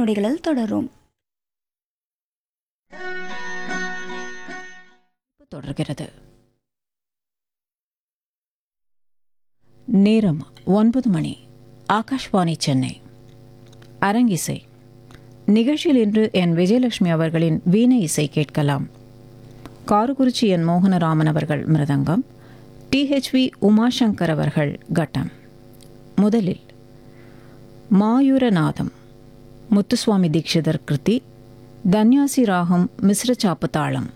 நொடிகளில் தொடரும் தொடர்கிறது நேரம் ஒன்பது மணி ஆகாஷ்வாணி சென்னை அரங்கிசை நிகழ்ச்சியில் இன்று என் விஜயலட்சுமி அவர்களின் வீணை இசை கேட்கலாம் காரகுறிச்சி என் மோகனராமன் அவர்கள் மிருதங்கம் டிஹெச்வி உமாசங்கர் அவர்கள் கட்டம் முதலில் மாயூரநாதம் முத்துசுவாமி தீட்சிதர் கிருதி தன்யாசி ராகம் மிஸ்ர சாப்பு தாளம்